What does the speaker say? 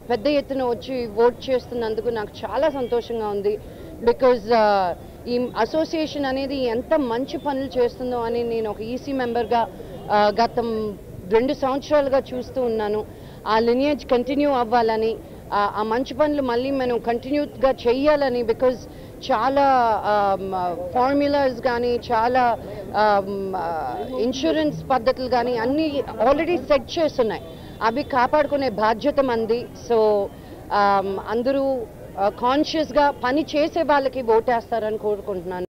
పెద్ద ఎత్తున వచ్చి ఓట్ చేస్తున్నందుకు నాకు చాలా సంతోషంగా ఉంది బికాజ్ ఈ అసోసియేషన్ అనేది ఎంత మంచి పనులు చేస్తుందో అని నేను ఒక ఈసీ మెంబర్గా గతం రెండు సంవత్సరాలుగా చూస్తూ ఉన్నాను ఆ లినియేజ్ కంటిన్యూ అవ్వాలని ఆ ఆ మంచి పనులు మళ్ళీ మనం కంటిన్యూగా చెయ్యాలని బికాజ్ చాలా ఫార్ములాస్ కానీ చాలా ఇన్సూరెన్స్ పద్ధతులు కానీ అన్నీ ఆల్రెడీ సెట్ చేస్తున్నాయి అవి కాపాడుకునే బాధ్యత మంది సో అందరూ కాన్షియస్గా పని చేసే వాళ్ళకి ఓటేస్తారని కోరుకుంటున్నాను